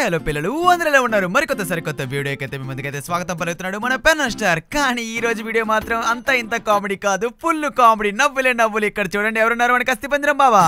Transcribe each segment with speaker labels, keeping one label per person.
Speaker 1: Hello పిల్లలు అందరిలో ఉన్నారు మరికొత్త సరికొత్త వీడియోకి అయితే మీ ముందుకైతే స్వాగతం పలుకుతున్నాడు మన పెన్ స్టార్ కానీ ఈ రోజు వీడియో మాత్రం అంత ఇంత కామెడీ కాదు ఫుల్ కామెడీ నవ్వులే నవ్వులు ఇక్కడ చూడండి ఎవరున్నారు మనకి అస్థి పంజరం బాబా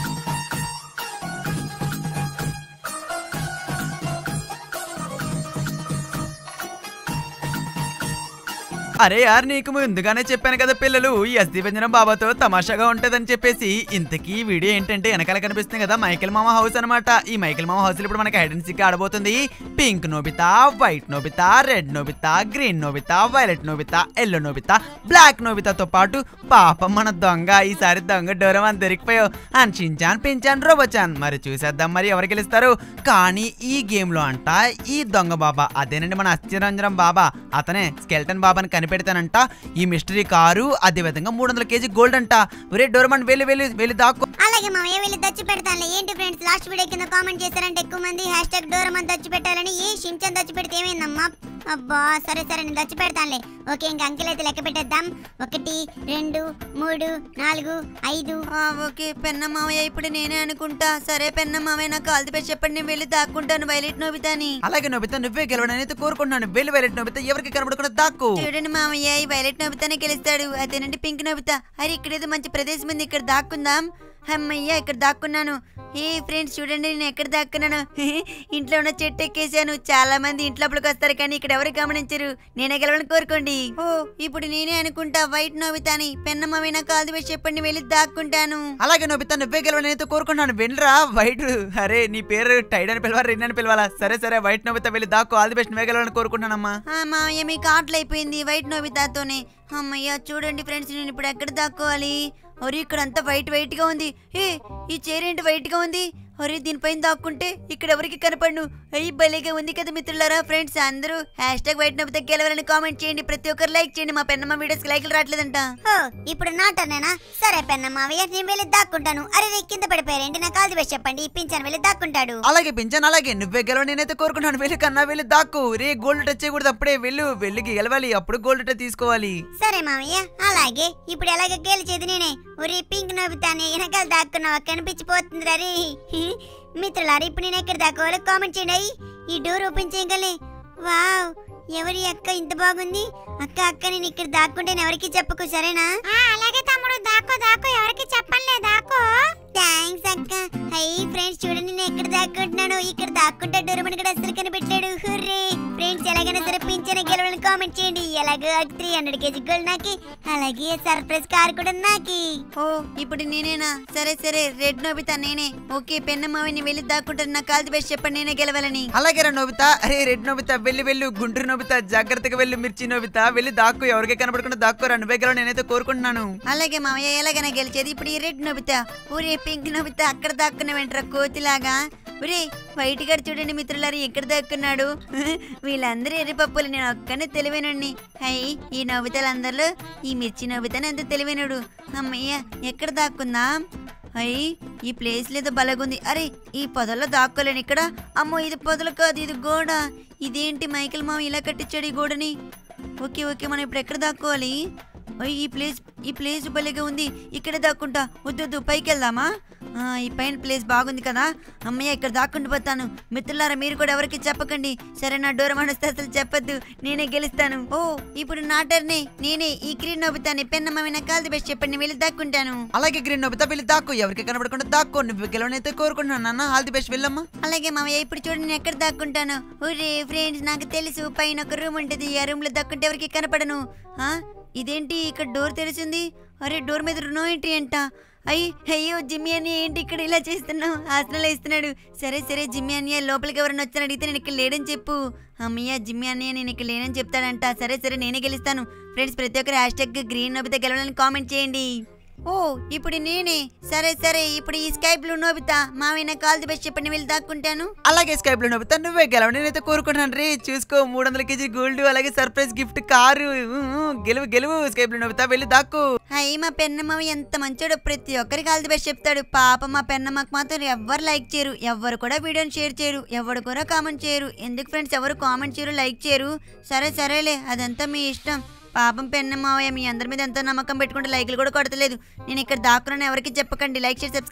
Speaker 1: అరే యార్ నీకు ముందుగానే చెప్పాను కదా పిల్లలు ఈ అస్థి పంజరం బాబాతో తమాషాగా ఉంటదని చెప్పేసి ఇంతకీ ఈ వీడియో ఏంటంటే వెనకాల కనిపిస్తుంది కదా మైకేల్ మామ హౌస్ అన్నమాట ఈ మైకేల్ మామ హౌస్ ఇప్పుడు మనకి హైడ్ అండ్ సీక్ ఆడబోతుంది pink Nobita white Nobita red Nobita green Nobita violet Nobita yellow Nobita black నోబితాతో పాటు పాపం మన దొంగ ఈసారి దొంగ డోరమాన్ దొరికిపోయావు అని చించాన్ పించాన్ రోబోచాన్ మరి చూసేద్దాం మరి ఎవరు గెలుస్తారు కానీ ఈ గేమ్ లో అంట ఈ దొంగ బాబా అదేనండి మన అస్థిరంజనం బాబా అతనే స్కెల్టన్ బాబాని కనిపెడతానంట ఈ మిస్టరీ కారు అదే విధంగా మూడు వందల కేజీ గోల్డ్ అంట ఒరే డోరమాన్ వెళ్ళి వెళ్ళి వెళ్ళి దాక్కో
Speaker 2: అలాగే మామయ్య వెళ్ళి దచ్చి పెడతానులే ఏంటి ఫ్రెండ్స్ లాస్ట్ వీడియో కింద కామెంట్ చేశారంటే ఎక్కువ మంది హ్యాష్ ట్యాగ్ డోరమని దచ్చి పెట్టాలని ఏ షించన్ దచ్చి పెడితే ఏమైందమ్మా అబ్బా సరే సరే నేను దచ్చి పెడతానులే ఓకే ఇంకా అంకెలు అయితే లెక్క పెట్టేద్దాం ఒకటి రెండు మూడు నాలుగు ఐదు
Speaker 3: ఓకే పెన్న మావయ్య ఇప్పుడు నేనే అనుకుంటా సరే పెన్న మావయ్య నాకు ఆల్ ది బెస్ట్ చెప్పండి నేను వెళ్ళి దాక్కుంటాను వైలెట్ నోబితాని
Speaker 1: అలాగే నోబితా నువ్వే గెలవడని అయితే కోరుకుంటున్నాను వెళ్ళి వెళ్ళి నోబితా ఎవరికి కనబడకుండా దాక్కు
Speaker 3: చూడండి మావయ్య ఈ వైలెట్ నోబితానే గెలుస్తాడు అదేనండి పింక్ నోబితా అరే ఇక్కడేదో మంచి ప్రదేశం ఉంది ఇక్కడ దాక్కుందాం అమ్మయ్య ఇక్కడ దాక్కున్నాను ఏ ఫ్రెండ్స్ చూడండి నేను ఎక్కడ దాక్కున్నాను ఇంట్లో ఉన్న చెట్టు ఎక్కేసాను చాలా మంది ఇంట్లోపలికి వస్తారు కానీ ఇక్కడ ఎవరు గమనించరు నేనే గెలవని కోరుకోండి ఓ ఇప్పుడు నేనే అనుకుంటా వైట్ నోబితాని పెన్న మావయ్య నాకు ఆల్ ది బెస్ట్ చెప్పండి వెళ్ళి దాక్కుంటాను
Speaker 1: అలాగే నోబితా నువ్వే గెలవని అయితే కోరుకుంటున్నాను వెళ్ళరా వైట్ అరే నీ పేరు టైడ్ అని పిలవాలా రిన్ అని పిలవాలా సరే సరే వైట్ నోబితా వెళ్ళి దాక్కు ఆల్ ది బెస్ట్ నువ్వే గెలవని కోరుకుంటున్నానమ్మా
Speaker 3: ఆ, మావయ్య మీకు ఆటలు అయిపోయింది వైట్ నోబితాతోనే అమ్మయ్య చూడండి ఫ్రెండ్స్ నేను ఇప్పుడు ఎక్కడ దాక్కోవాలి ఒరే ఇక్కడ అంతా వైట్ వైట్ గా ఉంది ఏ ఈ చైర్ ఏంటి వైట్ గా ఉంది ఒరే దీనిపైన దాక్కుంటే ఇక్కడ ఎవరికి కనపడను అయ్యి భలేగా ఉంది కదా మిత్రులారా ఫ్రెండ్స్ అందరూ హ్యాష్ ట్యాగ్ వైట్ నోబితా గెలవాలని కామెంట్ చేయండి ప్రతి ఒక్కరు లైక్ చేయండి మా పెన్నమ్మ వీడియోస్ లైక్లు రావట్లేదంట
Speaker 2: ఓ ఇప్పుడు నా టర్నేనా సరే పెన్న మావయ్య నేను వెళ్ళి దాక్కుంటాను అరే రే కింద పడిపోయారేంటి నాకు ఆల్ ది బెస్ట్ చెప్పండి ఇప్పించాను వెళ్ళి దాక్కుంటాడు
Speaker 1: అలాగే పింఛన్ అలాగే నువ్వే గెలవని నేనైతే కోరుకుంటున్నాను వెళ్ళి కన్నా వెళ్ళి దాక్కు రే గోల్డ్ టచ్ చేయకూడదు అప్పుడే వెళ్ళు వెళ్ళి గెలవాలి అప్పుడు గోల్డ్ టచ్ తీసుకోవాలి
Speaker 2: సరే మామయ్య అలాగే ఇప్పుడు ఎలాగ గెలిచేది నేనే ఒరే పింక్ నవ్వుతానే వెనకాల దాక్కున్నావా కనిపించిపోతుంది రే మిత్రులారా ఇప్పుడు నేను ఎక్కడ దాక్కోవాలో కామెంట్ చేయండి అయ్యి. ఈ డోర్ ఓపెన్ చేయగలే వావ్ ఎవరి అక్క ఇంత బాగుంది అక్క అక్క నేను ఇక్కడ దాక్కుంటే ఎవరికి చెప్పకు సరేనా అలాగే తమ్ముడు దాక్కో దాక్కో ఎవరికి చెప్పలే దాక్కో థ్యాంక్స్ అక్క హై ఫ్రెండ్స్ చూడండి నేను ఎక్కడ దాక్కుంటున్నాను ఇక్కడ దాక్కుంటే డోరమని ఇక్కడ అసలు కనిపెట్టాడు హుర్రే ఫ్రెండ్స్ ఎలాగైనా సరే పింఛన్ గెలవాలని కామెంట్ చేయండి ఎలాగో త్రీ హండ్రెడ్ కేజీ గోల్డ్ నాకి అలాగే సర్ప్రైజ్ కార్ కూడా నాకి
Speaker 3: ఓ ఇప్పుడు నేనేనా సరే సరే రెడ్ నోబితా నేనే ఓకే పెన్నమ్మని వెళ్ళి దాక్కుంటాను నాకు ఆల్ ది బెస్ట్ చెప్పండి నేనే గెలవాలని
Speaker 1: అలాగే రా నోబితా అరే రెడ్ నోబితా వెళ్ళి వెళ్ళు గుంటూరు నోబితా జాగ్రత్తగా వెళ్ళి మిర్చి నోబితా వెళ్ళి దాక్కు ఎవరికి కనబడకుండా దాక్కోరా నువ్వే గెలవని నేనైతే కోరుకుంటున్నాను
Speaker 3: అలాగే మామయ్య ఎలాగైనా గెలిచేది ఇప్పుడు ఈ రెడ్ నోబితా ఊరే పింక్ నోబితా అక్కడ దాక్కున్న వెంట్రా కోతిలాగా ఊరే వైట్ గారు చూడండి మిత్రులారు ఎక్కడ దాక్కున్నాడు వీళ్ళందరూ ఎర్రిపప్పులు నేను ఒక్కనే తెలివైనండి అయ్యి ఈ నోబితాలందరిలో ఈ మిర్చి నోబితానే ఎంత తెలివైనడు అమ్మయ్య ఎక్కడ దాక్కుందాం అయ్యి ఈ ప్లేస్ లేదో బలగుంది అరే ఈ పొదల్లో దాక్కోలేను ఇక్కడ అమ్మో ఇది పొదలు కాదు ఇది గోడ ఇదేంటి మైకిల్ మామ ఇలా కట్టించాడు ఈ గోడని ఓకే ఓకే మనం ఇప్పుడు ఎక్కడ దాక్కోవాలి ఓయ్, ఈ ప్లేస్ ఈ ప్లేస్ భలేగా ఉంది ఇక్కడే దాక్కుంటా వద్దు వద్దు పైకి వెళ్దామా ఆ, ఈ పైన ప్లేస్ బాగుంది కదా అమ్మయ్య ఇక్కడ దాక్కుంటూ పోతాను మిత్రులారా మీరు కూడా ఎవరికి చెప్పకండి సరే నా డోర్ మనస్తే అసలు చెప్పొద్దు నేనే గెలుస్తాను ఓ ఇప్పుడు నా టర్నే నేనే ఈ గ్రీన్ నవ్వుతాను పెన్నమ్మ నా కాల్ బెస్ట్ చెప్పండి వెళ్ళి దాక్కుంటాను
Speaker 1: అలాగే గ్రీన్ నోబితా వెళ్ళి దాక్కు ఎవరికి కనబడకుండా దాక్కో నువ్వు గెలవని అయితే కోరుకుంటున్నాను నాన్న ఆల్ ది బెస్ట్ వెళ్ళమ్మా
Speaker 3: అలాగే మామయ్య ఇప్పుడు చూడండి నేను ఎక్కడ దాక్కుంటాను ఒరే ఫ్రెండ్స్ నాకు తెలుసు పైన ఒక రూమ్ ఉంటుంది ఆ రూమ్ లో దాక్కుంటే ఎవరికి కనపడను ఆ ఇదేంటి ఇక్కడ డోర్ తెరిచింది అరే డోర్ మీద నో ఎంట్రీ అంట అయ్యి అయ్యో జిమ్మి అని ఏంటి ఇక్కడ ఇలా చేస్తున్నావు ఆసనాలు ఇస్తున్నాడు సరే సరే జిమ్మి అన్నయ్య లోపలికి ఎవరైనా వచ్చాను అడిగితే నేను ఇక్కడ లేడని చెప్పు అమ్మయ్య జిమ్మి అన్నయ్య నేను ఇక్కడ లేనని చెప్తాడంట సరే సరే నేనే గెలుస్తాను ఫ్రెండ్స్ ప్రతి ఒక్కరు హ్యాష్ ట్యాగ్ గ్రీన్ నోబితా గెలవాలని కామెంట్ చేయండి ఓ ఇప్పుడు నేనే సరే సరే ఇప్పుడు ఈ స్కై బ్లూ నోబితా మావయ్య కాల్ ది బెస్ట్ చెప్పండి వెళ్ళి దాక్కుంటాను
Speaker 1: అలాగే స్కైప్ లో నవ్వుతా నువ్వే గెలవని నేనైతే కోరుకుంటున్నాను రే చూసుకో మూడు వందల కేజీ గోల్డ్ అలాగే సర్ప్రైజ్ గిఫ్ట్ కారు ఊ, ఊ, గెలువు గెలువు స్కైప్ లో నవ్వుతా వెళ్ళి దాక్కు
Speaker 3: అయ్యి మా పెన్నమ్మ ఎంత మంచోడో ప్రతి ఒక్కరికి ఆల్ ది బెస్ట్ చెప్తాడు పాప మా పెన్నమ్మకి మాత్రం ఎవ్వరు లైక్ చేయరు ఎవ్వరు కూడా వీడియోని షేర్ చేయరు ఎవరు కూడా కామెంట్ చేయరు ఎందుకు ఫ్రెండ్స్ ఎవరు కామెంట్ చేయరు లైక్ చేయరు సరే సరేలే అదంతా మీ ఇష్టం పాపం పెన్నమ్మయ్య మీ అందరి మీద ఎంతో నమ్మకం పెట్టుకుంటే లైక్లు కూడా కొడతలేదు నేను ఇక్కడ దాక్కున్నాను ఎవరికి చెప్పకండి లైక్ చేసి సబ్స్క్రైబ్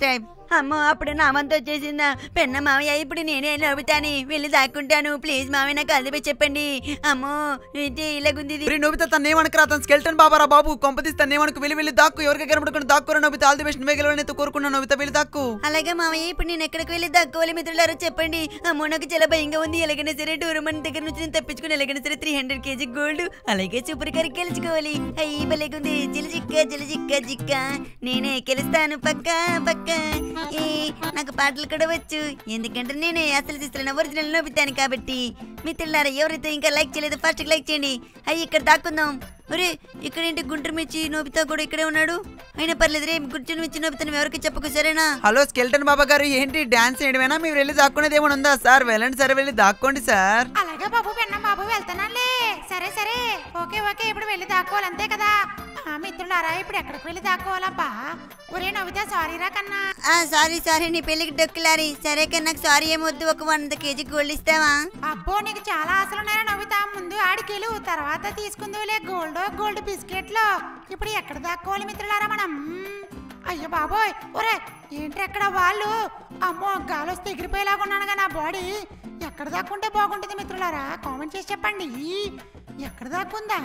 Speaker 3: అమ్మో అప్పుడు నా వంతు వచ్చేసిందా పెన్న మావయ్య ఇప్పుడు నేనే నవ్వుతాను వెళ్ళి దాక్కుంటాను ప్లీజ్ మావయ్య నాకు అదిపై చెప్పండి అమ్మో ఏంటి ఇలాగుంది ఇది
Speaker 1: ఒరే నోబితా తన ఏమనకరా తన స్కెల్టన్ బాబారా బాబు కొంపతీసి తన ఏమనుకు వెళ్ళి వెళ్ళి దాక్కు ఎవరికి కనబడుకుని దాక్కురా నోబితా ఆల్ ది బెస్ట్ నువ్వే గెలవని కోరుకున్నా నోబితా వెళ్ళి దాక్కు
Speaker 3: అలాగే మావయ్య ఇప్పుడు నేను ఎక్కడికి వెళ్ళి దక్కోవాలి మిత్రులారో చెప్పండి అమ్మో నాకు చాలా భయంగా ఉంది ఎలాగైనా సరే టూర్మన్ దగ్గర నుంచి నేను తప్పించుకుని ఎలాగైనా సరే త్రీ హండ్రెడ్ కేజీ గోల్డ్ అలాగే సూపర్ కార్ గెలుచుకోవాలి అయ్యి భలేగుంది జిల జిక్క జిల జిక్క జిక్క నేనే గెలుస్తాను పక్క పక్క ఏ నాకు పాటలు కూడా వచ్చు ఎందుకంటే నేనే అసలు తీసుకున్న ఒరిజినల్ నోబితాను కాబట్టి మిత్రులారా ఎవరైతే ఇంకా లైక్ చేయలేదు ఫస్ట్ లైక్ చేయండి అయ్యి ఇక్కడ దాక్కుందాం ఒరే ఇక్కడ ఏంటి గుంటూరు మిర్చి నోబితా కూడా ఇక్కడే ఉన్నాడు అయినా పర్లేదు రే గుంటూరు మిర్చి నోబితాను ఎవరికి చెప్పకు సరేనా
Speaker 1: హలో స్కెల్టన్ బాబా గారు ఏంటి డాన్స్ చేయడమేనా మీరు వెళ్ళి దాక్కునేది ఏమైనా ఉందా సార్ వెళ్ళండి సార్ వెళ్ళి దాక్కోండి సార్
Speaker 4: అలాగే బాబు పెన్నం బాబు వెళ్తానంలే సరే సరే ఓకే ఓకే ఇప్పుడు వెళ్ళి దాక్కోవాలి అంతే కదా ఆ, మిత్రులారా ఇప్పుడు ఎక్కడికి వెళ్ళి దాక్కోవాలబ్బా ఒరే నవ్వుతా సారీ రా కన్నా
Speaker 3: ఆ సారీ సారీ నీ పెళ్ళికి డొక్కులారి సరే కానీ నాకు సారీ ఏమొద్దు ఒక వంద కేజీ గోల్డ్ ఇస్తావా
Speaker 4: అబ్బో నీకు చాలా ఆశలు ఉన్నాయా నవ్వుతా ముందు ఆడికెళ్ళు తర్వాత తీసుకుందులే గోల్డ్ గోల్డ్ బిస్కెట్లు ఇప్పుడు ఎక్కడ దాక్కోవాలి మిత్రులారా మనం అయ్యో బాబోయ్ ఒరే ఏంటి ఎక్కడ వాళ్ళు అమ్మో గాలొస్తే ఎగిరిపోయేలాగా ఉన్నానుగా నా బాడీ ఎక్కడ దాక్కుంటే బాగుంటుంది మిత్రులారా కామెంట్ చేసి చెప్పండి ఎక్కడ దాక్కుందా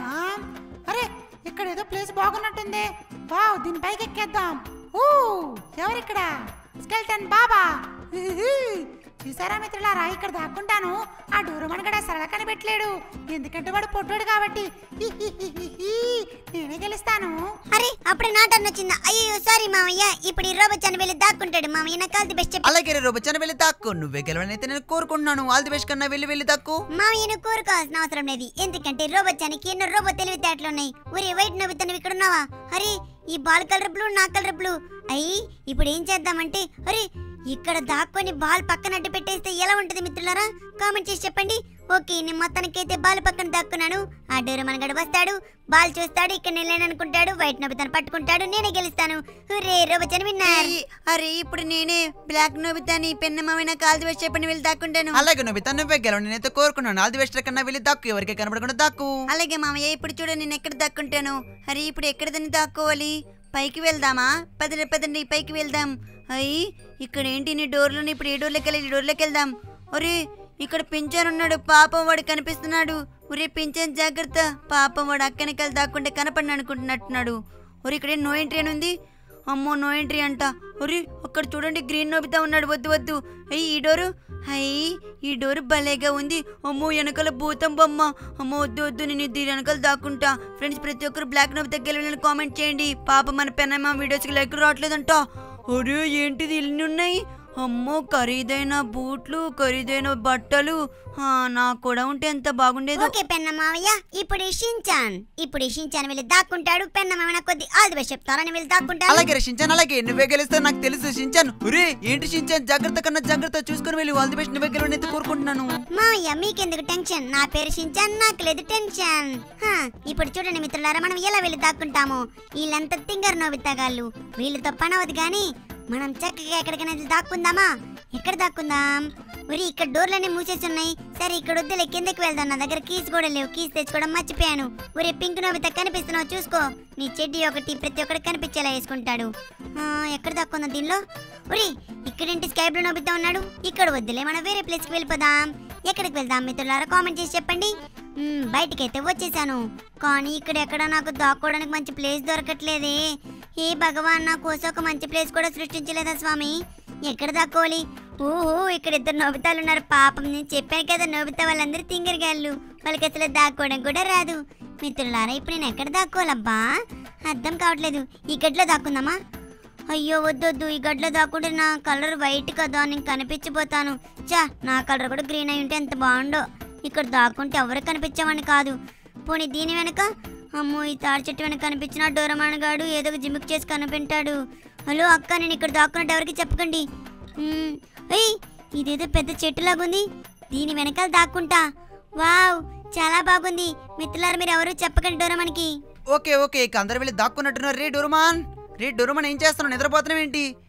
Speaker 4: అరే ఇక్కడ ఏదో ప్లేస్ బాగున్నట్టుంది వావ్ దీనిపైకి ఎక్కేద్దాం ఊ ఎవరిక్కడ స్కెల్టన్ బాబా హిహిహి. చూసారా మిత్రులారా ఇక్కడ దాక్కుంటాను ఆ డోరమన్ గడ సరళ కనిపెట్టలేడు ఎందుకంటే వాడు పొట్టాడు కాబట్టి హిహిహిహిహి. నేనే గెలుస్తాను
Speaker 2: అరే అప్పుడే నా టర్న్ వచ్చిందా అయ్యో సారీ మామయ్య ఇప్పుడు ఈ రోబో చని వెళ్ళి దాక్కుంటాడు మామయ్య నాకు కాల్ ది బెస్ట్ చెప్పి
Speaker 1: అలాగే రే రోబచ్చన వెళ్ళి దాక్కు నువ్వే గెలవని అయితే నేను కోరుకుంటున్నాను ఆల్ ది బెస్ట్ కన్నా వెళ్ళి వెళ్ళి దాక్కు
Speaker 2: మామయ్యను కోరుకోవాల్సిన అవసరం లేదు ఎందుకంటే రోబో చనికి ఎన్నో రోబో తెలివితేటలు ఉన్నాయి ఒరే వైట్ నవ్వుతా నువ్వు ఇక్కడ ఉన్నావా అరే ఈ బాల్ కలర్ బ్లూ నా కలర్ బ్లూ అయ్యి ఇప్పుడు ఏం చేద్దామంటే అరే ఇక్కడ దాక్కొని బాల్ పక్కన అడ్డు పెట్టేస్తే ఎలా ఉంటుంది మిత్రులారా కామెంట్ చేసి చెప్పండి ఓకే నేను మొత్తానికైతే బాల్ పక్కన దాక్కున్నాను ఆ డోరు మనగడు వస్తాడు బాల్ చూస్తాడు ఇక్కడ నేను లేననుకుంటాడు వైట్ నవ్వుతాను పట్టుకుంటాడు నేనే గెలుస్తాను రే రోబోచని విన్నారు
Speaker 3: అయ్యి, అరే ఇప్పుడు నేనే బ్లాక్ నోబితాని పెన్న మావైనా కాల్ వేసి చెప్పండి వెళ్ళి దాక్కుంటాను
Speaker 1: అలాగే నోబితా నువ్వే గెలవని నేనైతే కోరుకున్నాను ఆల్ ది బెస్ట్ కన్నా వెళ్ళి దాక్కు ఎవరికి కనబడకుండా దాక్కు
Speaker 3: అలాగే మామయ్య ఇప్పుడు చూడ నేను ఎక్కడ దాక్కుంటాను అరే ఇప్పుడు ఎక్కడ దాన్ని దాక్కోవాలి పైకి వెళ్దామా పదండి పదండి పైకి వెళ్దాం అయ్యి ఇక్కడ ఏంటి నీ డోర్లోని ఇప్పుడు ఏ డోర్లోకి వెళ్ళి ఈ డోర్లోకి వెళ్దాం ఒరే ఇక్కడ పింఛన్ ఉన్నాడు పాపం వాడు కనిపిస్తున్నాడు ఒరే పింఛన్ జాగ్రత్త పాపం వాడు అక్కనికల్ దాక్కుంటే కనపడిన అనుకుంటున్నట్టున్నాడు ఒరే ఇక్కడ నో ఎంట్రీ అని ఉంది అమ్మో నో ఎంట్రీ అంట ఒరే అక్కడ చూడండి గ్రీన్ నోబితా ఉన్నాడు వద్దు వద్దు అయ్యి ఈ డోరు అయ్యి ఈ డోరు భలేగా ఉంది అమ్మో వెనకాల భూతం బొమ్మ అమ్మో వద్దు వద్దు నేను దీని వెనకాల దాక్కుంటా ఫ్రెండ్స్ ప్రతి ఒక్కరు బ్లాక్ నోబితా గెలవాలని కామెంట్ చేయండి పాప మన పెన్నమ్మ వీడియోస్కి లైక్ రావట్లేదంట ఒరే ఏంటిది ఇన్ని ఉన్నాయి అమ్మో ఖరీదైన బూట్లు ఖరీదైన బట్టలు ఆ, నాకు కూడా ఉంటే ఎంత బాగుండేదో
Speaker 2: ఓకే పెన్న మావయ్య ఇప్పుడు ఈ షించాన్ ఇప్పుడు ఈ షించాన్ వెళ్ళి దాక్కుంటాడు పెన్న మావయ్య కొద్ది ఆల్ ది బెస్ట్ చెప్తారని వెళ్ళి దాక్కుంటాడు
Speaker 1: అలాగే రే షించాన్ అలాగే నువ్వే గెలిస్తే నాకు తెలుసు షించాన్ ఒరే ఏంటి షించాన్ జాగ్రత్త కన్నా జాగ్రత్త చూసుకొని వెళ్ళి ఆల్ ది బెస్ట్ నువ్వే గెలవని అయితే కోరుకుంటున్నాను
Speaker 2: మావయ్య మీకెందుకు టెన్షన్ నా పేరు షించాన్ నాకు లేదు టెన్షన్ హా, ఇప్పుడు చూడండి మిత్రులారా మనం ఎలా వెళ్ళి దాక్కుంటాము వీళ్ళంతా తింగర్ నోబిత్తగాళ్ళు వీళ్ళతో పని అవదు కానీ మనం చక్కగా ఎక్కడికైనా వెళ్ళి దాక్కుందామా ఎక్కడ దాక్కుందాం ఒరి ఇక్కడ డోర్లన్నీ మూసేసి ఉన్నాయి సరే ఇక్కడ వద్దులే కిందకి వెళ్దాం నా దగ్గర కీస్ కూడా లేవు కీస్ తెచ్చుకోవడం మర్చిపోయాను ఒరే పింక్ నోబిత కనిపిస్తున్నావు చూసుకో నీ చెడ్డి ఒకటి ప్రతి ఒక్కటి కనిపించేలా వేసుకుంటాడు ఆ, ఎక్కడ దాక్కుందాం దీనిలో ఒరి ఇక్కడేంటి స్కై బ్లూ నోబితా ఉన్నాడు ఇక్కడ వద్దులే మనం వేరే ప్లేస్కి వెళ్ళిపోదాం ఎక్కడికి వెళ్దాం మిత్రులారా కామెంట్ చేసి చెప్పండి మ్మ్, బయటికైతే వచ్చేసాను కానీ ఇక్కడ ఎక్కడ నాకు దాక్కోవడానికి మంచి ప్లేస్ దొరకట్లేదే ఏ భగవాన్ నా కోసం ఒక మంచి ప్లేస్ కూడా సృష్టించలేదా స్వామి ఎక్కడ దాక్కోవాలి ఓహో ఇక్కడ ఇద్దరు నోబితాలు ఉన్నారు పాపం నేను చెప్పాను కదా నోబితా వాళ్ళందరూ తింగరగాళ్ళు వాళ్ళకి అసలు దాక్కోవడం కూడా రాదు మిత్రులారా ఇప్పుడు నేను ఎక్కడ దాక్కోవాలబ్బా అర్థం కావట్లేదు ఈ గడ్లో దాక్కుందామా అయ్యో వద్దొద్దు ఈ గడ్లో దాక్కుంటే నా కలర్ వైట్ కదా నేను కనిపించిపోతాను చా నా కలర్ కూడా గ్రీన్ అయి ఉంటే ఎంత బాగుండో ఇక్కడ దాక్కుంటే ఎవరు కనిపించామని కాదు పోనీ దీని వెనక అమ్మో ఈ తాడి చెట్టు వెనక కనిపించిన డోరమాన్ గాడు ఏదో ఒక జిమ్మిక్ చేసి కనిపింటాడు హలో అక్క నేను ఇక్కడ దాక్కున్నట్టు ఎవరికి చెప్పకండి మ్మ్. ఏయ్ ఇదేదో పెద్ద చెట్టులాగుంది దీని వెనకాల దాక్కుంటా వావ్ చాలా బాగుంది మిత్రులారు మీరు ఎవరు చెప్పకండి డోరమాన్కి
Speaker 1: ఓకే ఓకే ఇక అందరు వెళ్ళి దాక్కున్నట్టున్నారు రే డోరుమాన్ రే డోరుమాన్ ఏం చేస్తున్నావు నిద్రపోతున్నావు ఏంటి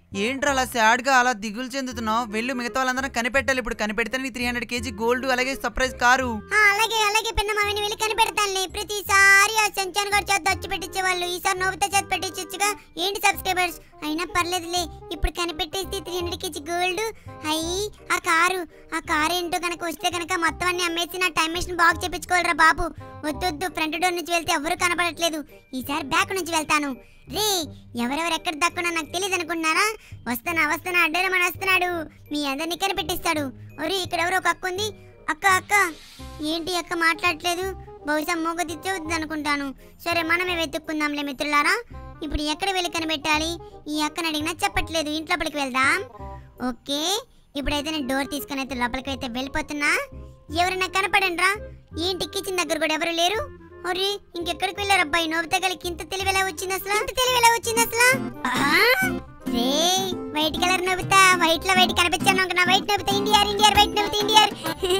Speaker 1: ఏంట్రా అలా sad గా అలా దిగులు చెందుతున్నావు వెళ్ళు మిగతా వాళ్ళందరం కనిపెట్టాలి ఇప్పుడు కనిపెడితే నీకు త్రీ హండ్రెడ్ కేజీ గోల్డ్ అలాగే సర్ప్రైజ్ కారు
Speaker 2: ఆ, అలాగే అలాగే పిన్న మామిని వెళ్ళి కనిపెడతానులే ప్రతిసారి ఆ సంచాన్ గారి చేత వచ్చి పెట్టించే వాళ్ళు ఈసారి నోబితా చేత పెట్టించొచ్చుగా ఏంటి సబ్స్క్రైబర్స్ అయినా పర్లేదులే ఇప్పుడు కనిపెట్టేస్తే త్రీ హండ్రెడ్ కేజీ గోల్డ్ అయ్యి ఆ కారు ఆ కారు ఏంటో కనుక వస్తే కనుక మొత్తం అన్ని అమ్మేసి నా టైం మెషిన్ బాగు చేపించుకోవాలరా బాబు వద్దు వద్దు ఫ్రంట్ డోర్ నుంచి వెళ్తే ఎవరు కనపడట్లేదు ఈసారి బ్యాక్ నుంచి వెళ్తాను రే ఎవరెవరు ఎక్కడ దక్కున్నా నాకు తెలియదు అనుకుంటున్నారా వస్తానా వస్తానా అడ్డరమని వస్తున్నాడు మీ అందరినీ కనిపెట్టిస్తాడు ఒరి ఇక్కడ ఎవరో ఒక అక్క ఉంది అక్క అక్క ఏంటి అక్క మాట్లాడట్లేదు బహుశా మూగ తెచ్చవుద్ది అనుకుంటాను సరే మనమే వెతుక్కుందాంలే మిత్రులారా ఇప్పుడు ఎక్కడ వెళ్ళి కనిపెట్టాలి ఈ అక్కని అడిగినా చెప్పట్లేదు ఇంట్లోపలికి వెళ్దాం ఓకే ఇప్పుడైతే నేను డోర్ తీసుకుని అయితే లోపలికి అయితే వెళ్ళిపోతున్నా ఎవరైనా కనపడండి రా ఏంటి కిచెన్ దగ్గర కూడా ఎవరు లేరు ఒరి ఇంకెక్కడికి వెళ్ళారు అబ్బాయి నోబితా గలికి ఇంత తెలివి ఎలా వచ్చింది అసలు ఇంత తెలివి ఎలా వచ్చింది అసలు ఆ? రే వైట్ కలర్ నవ్వుతా వైట్ లో వైట్ కనిపించాను అనుకున్నా వైట్ నవ్వుతా ఇండియర్ ఇండియర్ వైట్ నవ్వుతా ఇండియర్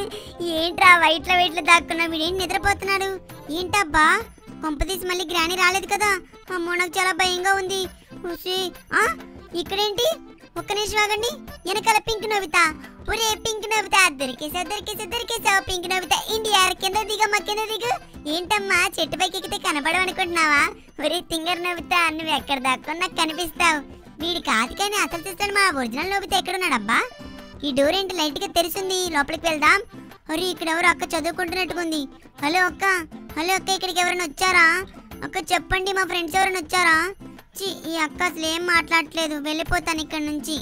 Speaker 2: ఏంట్రా వైట్ లో వైట్ లో దాక్కున్నా వీడేం నిద్రపోతున్నాడు ఏంటబ్బా కొంపదీసి మళ్ళీ గ్రాని రాలేదు కదా అమ్మో నాకు చాలా భయంగా ఉంది ఉసి ఆ ఇక్కడేంటి ఒక్క నిమిషం ఆగండి వెనకాల పింక్ నవ్వుతా ఒరే పింక్ నవ్వుతా దొరికేసా దొరికేసా దొరికేసావు పింక్ నవ్వుతా ఇండియర్ కింద దిగమ్మా కింద దిగు ఏంటమ్మా చెట్టు పైకి ఎక్కితే కనపడవు అనుకుంటున్నావా ఒరే తింగర్ నవ్వుతా నువ్వు ఎక్కడ దాకా నాకు కనిపిస్తావు వీడి కాదు కానీ అసలు చూస్తాడు మా ఒరిజినల్ నవ్వుతా ఎక్కడున్నాడబ్బా ఈ డోర్ ఏంటి లైట్ గా తెరిచింది లోపలికి వెళ్దాం ఒరే ఇక్కడ ఎవరు అక్క చదువుకుంటున్నట్టుకుంది హలో అక్క హలో అక్క ఇక్కడికి ఎవరైనా వచ్చారా అక్క చెప్పండి మా ఫ్రెండ్స్ ఎవరైనా వచ్చారా చి ఈ అక్క అసలు ఏం మాట్లాడట్లేదు వెళ్ళిపోతాను ఇక్కడ నుంచి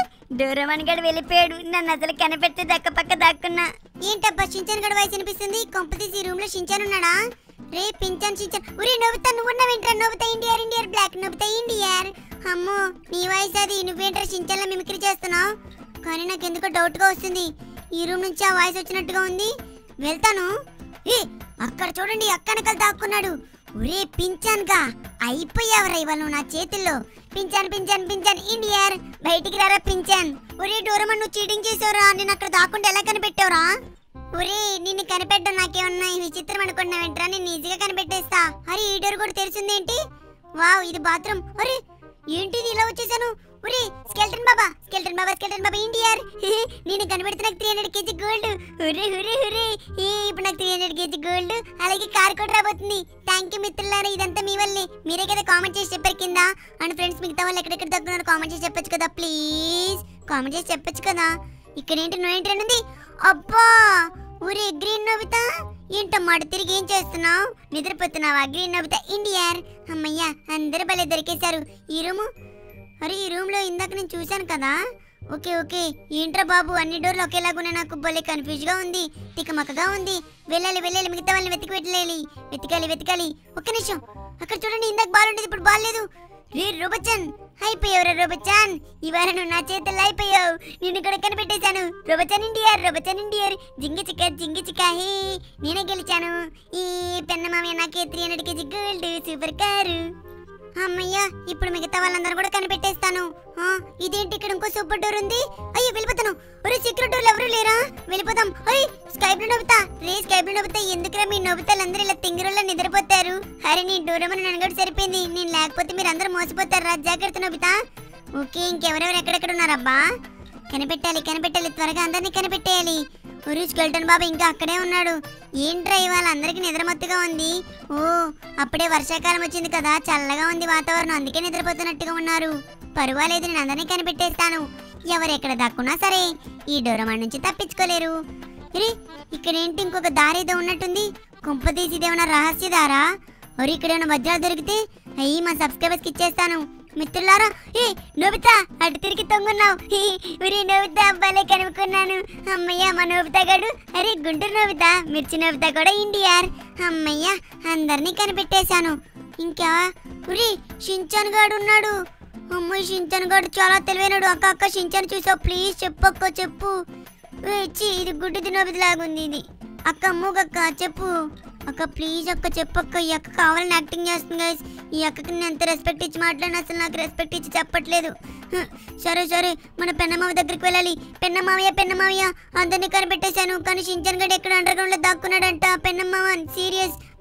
Speaker 3: డోరమన్ గడు వెళ్ళిపోయాడు నన్ను అసలు కనిపెట్టి దక్క పక్క దాక్కున్నా
Speaker 2: ఏంటబ్బా షించాన్ గడ వాయిస్ అనిపిస్తుంది కొంపతీసి ఈ రూమ్ లో షించాన్ ఉన్నాడా రే పించాన్ షించాన్ ఉరి నవ్వుతా నువ్వు ఉన్నావేంట్రా నవ్వుతా ఇండియర్ ఇండియర్ బ్లాక్ నవ్వుతా ఇండియర్ అమ్మో నీ వాయిస్ అది నువ్వేంట్రా షించాన్లో మిమిక్రీ చేస్తున్నావు కానీ నాకు ఎందుకో డౌట్ గా వస్తుంది ఈ రూమ్ నుంచి ఆ వాయిస్ వచ్చినట్టుగా ఉంది వెళ్తాను ఏ అక్కడ చూడండి అక్కనకలు దాక్కున్నాడు ఒరే పించాన్ గా అయిపోయావరా ఇవాళ నువ్వు నా చేతుల్లో పించాన్ పించాన్ పించాన్ ఇండియర్ బయటికి రారా పించాన్ ఒరే డోరమన్ నువ్వు చీటింగ్ చేసావురా నేను అక్కడ దాక్కుండా ఎలా కనిపెట్టావురా ఒరే నిన్ను కనిపెట్టడం నాకేమన్నా ఈ విచిత్రం అనుకున్నావేంట్రా నేను ఈజీగా కనిపెట్టేస్తా అరే ఈ డోర్ కూడా తెరిచిందేంటి వావ్ ఇది బాత్రూమ్ అరే ఏంటిది ఇలా వచ్చేసాను ఒరే skeleton Baba skeleton Baba skeleton Baba ఇండియర్ నేను కనిపెడితే నాకు three hundred KG gold hurray hurray hurray ఏ ఇప్పుడు నాకు త్రీ హండ్రెడ్ కేజీ గోల్డ్ అలాగే కార్ కూడా రాబోతుంది థ్యాంక్ యూ మిత్రులారా ఇదంతా మీ వల్లే మీరే కదా కామెంట్ చేసి చెప్పారు కింద అండ్ ఫ్రెండ్స్ మిగతా వాళ్ళు ఎక్కడెక్కడ తగ్గున్నారు కామెంట్ చేసి చెప్పొచ్చు కదా ప్లీజ్ కామెంట్ చేసి చెప్పొచ్చు కదా ఇక్కడ ఏంటి నో ఏంటి అని ఉంది అబ్బా ఊరే గ్రీన్ నవ్వుతా ఏంటమ్మా అటు తిరిగి ఏం చేస్తున్నావు నిద్రపోతున్నావా గ్రీన్ నవ్వుతా ఇండియర్ అమ్మయ్యా అందరూ భలే దొరికేశారు ఈ రూము అరే ఈ రూమ్ లో ఇందాక నేను చూశాను కదా ఓకే ఓకే ఏంట్రా బాబు అన్ని డోర్లు ఒకేలాగున్నా నాకు భలే కన్ఫ్యూజ్ గా ఉంది తికమకగా ఉంది వెళ్ళాలి వెళ్ళాలి మిగతా వాళ్ళని వెతికి పెట్టలేలి వెతకాలి వెతకాలి ఒక్క నిమిషం అక్కడ చూడండి ఇందాక బాల్ ఉండేది ఇప్పుడు బాల్ లేదు రే రోబచ్చన్ అయిపోయావు రే రోబచ్చన్ ఇవాళ నువ్వు నా చేతుల్లో అయిపోయావు నిన్ను కూడా కనిపెట్టేశాను రోబచ్చన్ ఇండియర్ రోబచ్చన్ ఇండియర్ జింగి చిక్క జింగి చిక్క హే నేనే గెలిచాను ఈ పెన్న మామయ్య నాకే three hundred KG gold super car అమ్మయ్యా ఇప్పుడు మిగతా వాళ్ళందరూ కూడా కనిపెట్టేస్తాను ఆ, ఇదేంటి ఇక్కడ ఇంకో సూపర్ డోర్ ఉంది అయ్యో వెళ్ళిపోతాను ఒరే సీక్రెట్ డోర్లు ఎవరు లేరా వెళ్ళిపోతాం అయ్యి స్కై బ్లూ నవ్వుతా రే స్కై బ్లూ నవ్వుతా ఎందుకురా మీ నవ్వుతాలందరూ ఇలా తింగిరోళ్ళ నిద్రపోతారు అరే నీ డోరమని నన్ను సరిపోయింది నేను లేకపోతే మీరు అందరూ మోసపోతారు రా జాగ్రత్త నవ్వుతా ఓకే ఇంకెవరెవరు ఎక్కడెక్కడ ఉన్నారబ్బా కనిపెట్టాలి కనిపెట్టాలి త్వరగా అందరినీ కనిపెట్టేయాలి ఒరు స్కెల్టన్ బాబు ఇంకా అక్కడే ఉన్నాడు ఏంట్రా ఇవాళ అందరికి నిద్రమత్తుగా ఉంది ఓ అప్పుడే వర్షాకాలం వచ్చింది కదా చల్లగా ఉంది వాతావరణం అందుకే నిద్రపోతున్నట్టుగా ఉన్నారు పర్వాలేదు నేను అందరినీ కనిపెట్టేస్తాను ఎవరెక్కడ దక్కున్నా సరే ఈ డోరమాన్ నుంచి తప్పించుకోలేరు ఇరే ఇక్కడేంటి ఇంకొక దారి ఏదో ఉన్నట్టుంది కుంపతీసి ఇదేమన్నా రహస్య దారా ఒరి ఇక్కడ ఏమైనా వజ్రాలు దొరికితే అయ్యి మా సబ్స్క్రైబర్స్కి ఇచ్చేస్తాను మిత్రులారా ఏ నోబితా అటు తిరిగి తొంగున్నావు ఉరి నోబితా భలే కనుక్కున్నాను అమ్మయ్య మా నోబితా గడు అరే గుంటూరు నోబితా మిర్చి నోబితా కూడా ఇండియార్ అమ్మయ్య అందరినీ కనిపెట్టేశాను ఇంకా ఉరి షించాన్ గాడు ఉన్నాడు అమ్మాయి షించాన్ గాడు చాలా తెలివైనడు అక్క అక్క షించాన్ చూసావు ప్లీజ్ చెప్పు అక్క చెప్పు ఏ, ఛీ, ఇది గుడ్డిది నోబిది లాగుంది ఇది అక్క మూగక్క చెప్పు అక్క ప్లీజ్ అక్క చెప్పక్క ఈ అక్క కావాలని యాక్టింగ్ చేస్తుంది గైస్ ఈ అక్కకి నేను ఎంత రెస్పెక్ట్ ఇచ్చి మాట్లాడినా అసలు నాకు రెస్పెక్ట్ ఇచ్చి చెప్పట్లేదు హ, సరే సరే మన పెన్నమావ దగ్గరికి వెళ్ళాలి పెన్నమావయ్య పెన్నమావయ్య అందరినీ కనిపెట్టేశాను కానీ షించన్ గడ్ ఎక్కడ అండర్ గ్రౌండ్ లో దాక్కున్నాడంట పెన్నమావ సీరియస్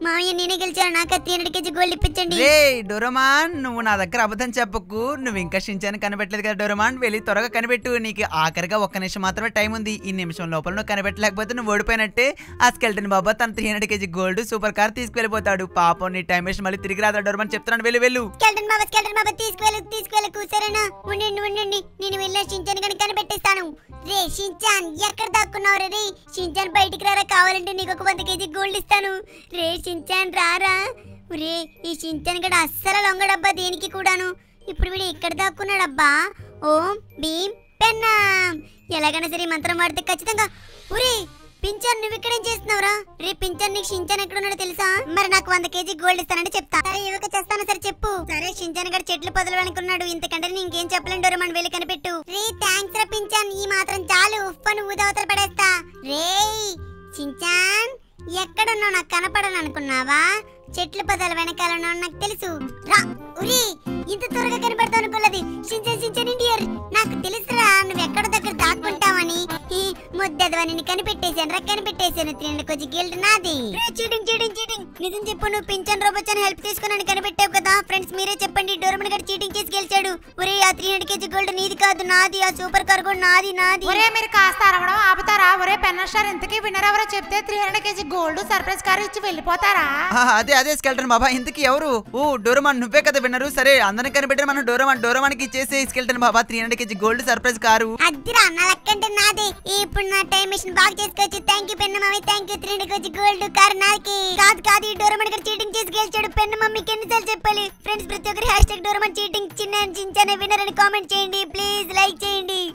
Speaker 2: మామయ్య నేనే గెలిచాను నాకు త్రీ హండ్రెడ్ కేజీ గోల్డ్ ఇప్పించండి
Speaker 1: రే డోరమాన్ నువ్వు నా దగ్గర అబద్ధం చెప్పకు నువ్వు ఇంకా షించాను కనిపెట్టలేదు కదా డోరమాన్ వెళ్ళి త్వరగా కనిపెట్టు నీకు ఆఖరిగా ఒక్క నిమిషం మాత్రమే టైం ఉంది ఈ నిమిషం లోపల నువ్వు కనిపెట్టలేకపోతే నువ్వు ఓడిపోయినట్టే ఆ స్కెల్టన్ బాబా తన three hundred KG gold super car తీసుకెళ్ళిపోతాడు పాపం నీ టైం వేస్ట్ మళ్ళీ తిరిగి రాదా డోరమాన్ చెప్తున్నాను వెళ్ళు వెళ్ళు
Speaker 2: స్కెల్టన్ బాబా స్కెల్టన్ బాబా తీసుకువెళ్ళు తీసుకువెళ్ళు కూసారేనా ఉండండి ఉండండి నేను వెళ్ళిన షించాన్ కనుక కనిపెట్టేస్తాను రే షించాన్ ఎక్కడ దాక్కున్నావు రే షించాన్ బయటికి రారా కావాలంటే నీకు ఒక వంద కేజీ గోల్డ్ ఇస్తాను రే షించాన్ రారా రే ఈ షించాన్ గడ అస్సలు లొంగడబ్బా దేనికి కూడాను ఇప్పుడు వీడు ఎక్కడ దాక్కున్నాడబ్బా ఓం భీం పెన్నాం ఎలాగైనా సరే ఈ మంత్రం వాడితే ఖచ్చితంగా ఒరే పింఛన్ నువ్వు ఇక్కడేం చేస్తున్నావురా రే పింఛన్ నీకు షించాన్ ఎక్కడ ఉన్నాడో తెలుసా మరి నాకు వంద కేజీ గోల్డ్ ఇస్తానంటే చెప్తా సరే ఇవ్వక చేస్తాను సరే చెప్పు సరే షించాన్ గడ చెట్లు పొదలు అనుకున్నాడు ఇంతకంటే నేను ఇంకేం చెప్పలేను డోరమాన్ వెళ్ళి కనిపెట్టు రే థ్యాంక్స్ రా పింఛన్ ఈ మాత్రం చాలు ఉప్పను ఊదవతలు పడేస్తా రే షించాన్ ఎక్కడున్నావు నాకు కనపడను అనుకున్నావా చెట్లు పొదల వెనకాల ఉన్నావు నాకు తెలుసు రా ఉరి ఇంత త్వరగా కనపడతావు అనుకోలేదు షించాన్ షించాన్ ఇండియర్ నాకు తెలుసురా నువ్వు ఎక్కడ దగ్గర దాక్కుంటావని ఈ ముద్దదవని నిన్ను కనిపెట్టేశాను రా కనిపెట్టేశాను తినండి కొంచెం గిల్డ్ నాది చీటింగ్ చీటింగ్ చీటింగ్ నిజం చెప్పు నువ్వు పింఛన్ రోబోచన్ హెల్ప్ తీసుకుని కనిపెట్టావు కదా ఫ్రెండ్స్ మీరే చెప్పండి డోరమన్ గారు చీటింగ్ చేసి గెలిచాడు ఒరే ఆ త్రీ హండ్రెడ్ కేజీ గోల్డ్ నీది కాదు నాది ఆ సూపర్ కార్ కూడా నాది నాది
Speaker 4: ఒరే మీరు కాస్త అరవడం ఆపుతారా ఒరే పెన్నర్ స్టార్ ఇంతకీ విన్నర్ ఎవరో చెప్తే three hundred KG gold surprise car ఇచ్చి వెళ్ళిపోతారా
Speaker 1: ఆ, అదే అదే స్కెల్టన్ బాబా ఇంతకీ ఎవరు ఓ డోరమాన్ నువ్వే కదా విన్నరు సరే అందరిని కనిపెట్టిన మనం డోరమాన్ డోరమాన్కి ఇచ్చేసి skeleton Baba three hundred KG gold surprise car
Speaker 2: అద్దిరా నా లెక్కంటే నాదే ఇప్పుడు నా టైం మిషన్ బాగా చేసుకోవచ్చు థ్యాంక్ యూ పెన్న mummy thank you three hundred వచ్చి గోల్డ్ కార్ నాకి కాదు కాదు ఈ డోరమన్ గారు చీటింగ్ చేసి గెలిచాడు పెన్న మమ్మీకి ఎన్నిసార్లు చెప్పాలి ఫ్రెండ్స్ ప్రతి ఒక్కరి హ్యాష్ ట్యాగ్ డోరమన్ చీటింగ్ చిన్న చించనే విన్నర్ అని కామెంట్ చేయండి ప్లీజ్ లైక్ చేయండి